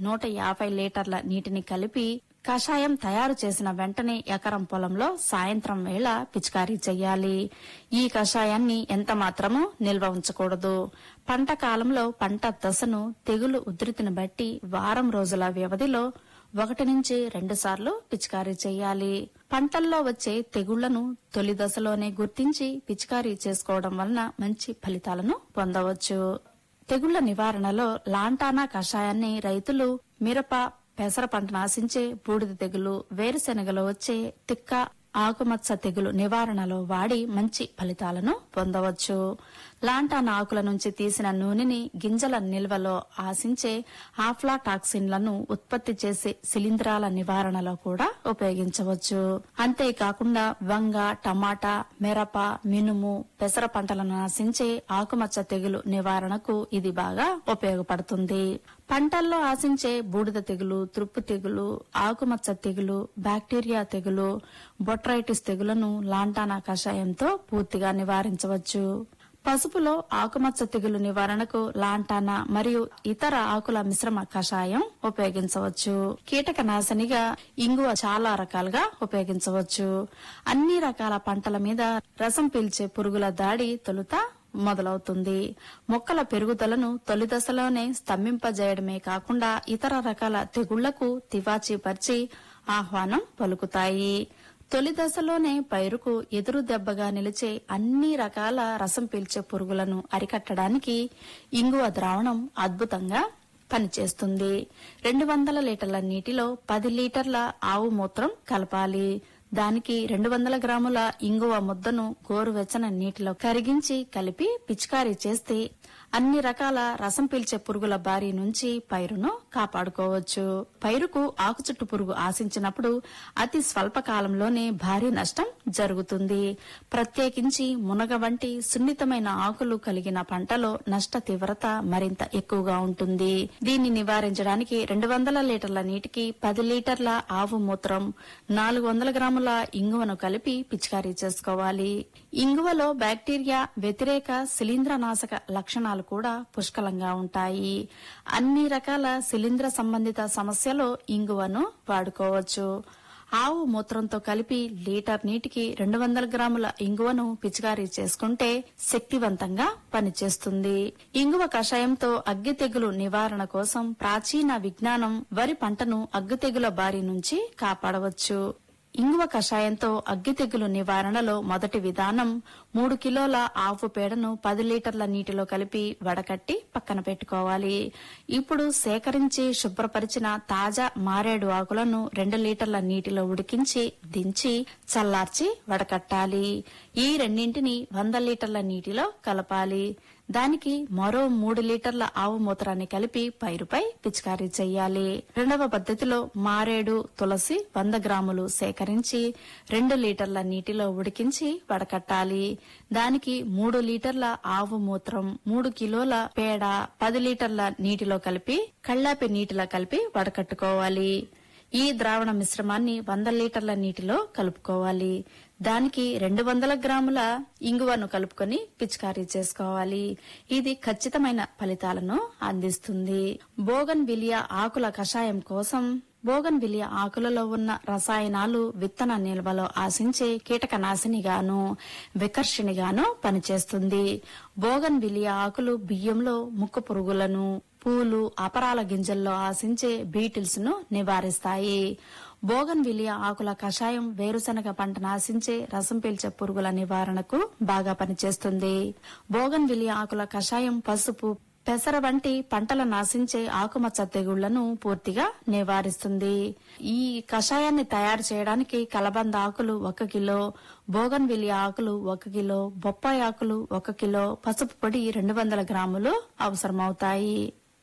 నూట యాభై లీటర్ల నీటిని కలిపి కషాయం తయారు చేసిన వెంటనే ఎకరం పొలంలో సాయంత్రం వేళ పిచికారీ చేయాలి ఈ కషాయాన్ని ఎంత మాత్రమూ నిల్వ ఉంచకూడదు పంట కాలంలో పంట దశను తెగులు ఉధృతిని బట్టి వారం రోజుల వ్యవధిలో ఒకటి నుంచి రెండు సార్లు పిచికారీ చేయాలి పంటల్లో వచ్చే తెగుళ్లను తొలి దశలోనే గుర్తించి పిచికారీ చేసుకోవడం వలన మంచి ఫలితాలను పొందవచ్చు తెగుళ్ల నివారణలో లాంటానా కషాయాన్ని రైతులు మిరప పెసర పంటను ఆశించే బూడిద తెగులు వేరుశెనగలో వచ్చే తిక్క ఆకుమచ్చ తెగులు నివారణలో వాడి మంచి ఫలితాలను పొందవచ్చు లాంటాన ఆకుల నుంచి తీసిన నూనెని గింజల నిల్వలో ఆశించే ఆఫ్లాటాక్సిన్లను ఉత్పత్తి చేసే శిలీంధ్రాల నివారణలో కూడా ఉపయోగించవచ్చు అంతేకాకుండా వంగ టమాటా మిరప మినుము పెసర పంటలను ఆశించే ఆకుమచ్చ తెగులు నివారణకు ఇది బాగా ఉపయోగపడుతుంది పంటల్లో ఆశించే బూడిద తెగులు త్రుప్పు తెగులు ఆకుమచ్చ తెగులు బ్యాక్టీరియా తెగులు బొట్రైటిస్ తెగులను లాంటానా కషాయంతో పూర్తిగా నివారించవచ్చు పసుపులో ఆకుమచ్చ తెగులు నివారణకు లాంటానా మరియు ఇతర ఆకుల మిశ్రమ కషాయం ఉపయోగించవచ్చు కీటక నాశనిగా ఇంగువ చాలా రకాలుగా ఉపయోగించవచ్చు అన్ని రకాల పంటల మీద రసం పీల్చే పురుగుల దాడి తొలుత మొదలవుతుంది మొక్కల పెరుగుదలను తొలి దశలోనే స్తంభింపజేయడమే కాకుండా ఇతర రకాల తెగుళ్లకు తివాచీ పరిచి ఆహ్వానం పలుకుతాయి తొలి దశలోనే పైరుకు ఎదురు దెబ్బగా నిలిచే అన్ని రకాల రసం పీల్చే పురుగులను అరికట్టడానికి ఇంగువ ద్రావణం అద్భుతంగా పనిచేస్తుంది రెండు వందల లీటర్ల నీటిలో పది లీటర్ల ఆవు మూత్రం కలపాలి దానికి రెండు వందల గ్రాముల ఇంగువ ముద్దను గోరువెచ్చని నీటిలో కరిగించి కలిపి పిచికారీ చేస్తే అన్ని రకాల రసం పీల్చే పురుగుల బారి నుంచి పైరును కాపాడుకోవచ్చు పైరుకు ఆకుచుట్టు పురుగు ఆశించినప్పుడు అతి స్వల్ప కాలంలోనే భారీ నష్టం జరుగుతుంది ప్రత్యేకించి మునగ వంటి సున్నితమైన ఆకులు కలిగిన పంటలో నష్ట తీవ్రత మరింత ఎక్కువగా ఉంటుంది దీన్ని నివారించడానికి రెండు వందల లీటర్ల నీటికి పది లీటర్ల ఆవు మూత్రం నాలుగు వందల గ్రాముల ఇంగువను కలిపి పిచికారీ చేసుకోవాలి ఇంగువలో బ్యాక్టీరియా వ్యతిరేక శిలీంద్రనాశక లక్షణాలు కూడా పుష్కలంగా ఉంటాయి అన్ని రకాల శిలీంద్ర సంబంధిత సమస్యలో ఇంగువను వాడుకోవచ్చు ఆవు మూత్రంతో కలిపి లీటర్ నీటికి రెండు వందల గ్రాముల ఇంగువను పిచికారీ చేసుకుంటే శక్తివంతంగా పనిచేస్తుంది ఇంగువ కషాయంతో అగ్గి తెగులు నివారణ కోసం ప్రాచీన విజ్ఞానం వరి పంటను అగ్గి తెగుల బారి నుంచి కాపాడవచ్చు ఇంగువ కషాయంతో అగ్గి తెగులు నివారణలో మొదటి విధానం మూడు కిలోల ఆవు పేడను పది లీటర్ల నీటిలో కలిపి వడకట్టి పక్కన పెట్టుకోవాలి ఇప్పుడు సేకరించి శుభ్రపరిచిన తాజా మారేడు ఆకులను రెండు లీటర్ల నీటిలో ఉడికించి దించి చల్లార్చి వడకట్టాలి ఈ రెండింటిని వంద లీటర్ల నీటిలో కలపాలి దానికి మరో మూడు లీటర్ల ఆవు మూత్రాన్ని కలిపి పైరుపై పిచికారీ చేయాలి రెండవ పద్ధతిలో మారేడు తులసి వంద గ్రాములు సేకరించి రెండు లీటర్ల నీటిలో ఉడికించి వడకట్టాలి దానికి మూడు లీటర్ల ఆవు మూత్రం మూడు కిలోల పేడ పది లీటర్ల నీటిలో కలిపి కళ్ళాపి నీటిలో కలిపి వడకట్టుకోవాలి ఈ ద్రావణ మిశ్రమాన్ని వంద లీటర్ల నీటిలో కలుపుకోవాలి దానికి రెండు వందల గ్రాముల ఇంగువను కలుపుకొని పిచికారీ చేసుకోవాలి ఇది ఖచ్చితమైన ఫలితాలను అందిస్తుంది బోగన్ విలియా ఆకుల కషాయం కోసం బోగన్ విలియా ఆకులలో ఉన్న రసాయనాలు విత్తన నిల్వలో ఆశించే కీటకనాశినిగాను వికర్షినిగాను పనిచేస్తుంది బోగన్ విలియా ఆకులు బియ్యంలో ముక్కు పురుగులను పూలు అపరాల గింజల్లో ఆశించే బీటిల్స్ ను నివారిస్తాయి బోగన్ విలియా ఆకుల కషాయం వేరుశనగ పంటను ఆశించే రసం పీల్చే పురుగుల నివారణకు బాగా పనిచేస్తుంది బోగన్ విలియా ఆకుల కషాయం పసుపు పెసర వంటి పంటల నాశించే ఆకుమచ్చ తెగుళ్లను పూర్తిగా నివారిస్తుంది ఈ కషాయాన్ని తయారు చేయడానికి కలబంద ఆకులు ఒక కిలో బోగన్ విలియా ఆకులు ఒక కిలో బొప్పాయి ఆకులు ఒక కిలో పసుపు పొడి రెండు వందల గ్రాములు అవసరమవుతాయి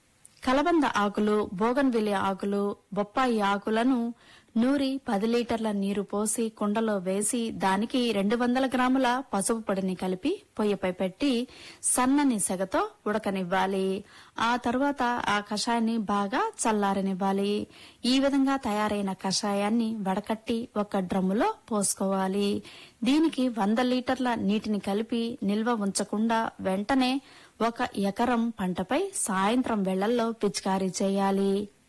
కలబంద ఆకులు బోగన్విలియ ఆకులు బొప్పాయి ఆకులను నూరి పది లీటర్ల నీరు పోసి కుండలో వేసి దానికి రెండు వందల గ్రాముల పసుపు పొడిని కలిపి పొయ్యిపై పెట్టి సన్నని సెగతో ఉడకనివ్వాలి ఆ తరువాత ఆ కషాయాన్ని బాగా చల్లారనివ్వాలి ఈ విధంగా తయారైన కషాయాన్ని వడకట్టి ఒక డ్రమ్ములో పోసుకోవాలి దీనికి వంద లీటర్ల నీటిని కలిపి నిల్వ ఉంచకుండా వెంటనే ఒక ఎకరం పంటపై సాయంత్రం వేళల్లో పిచికారీ చేయాలి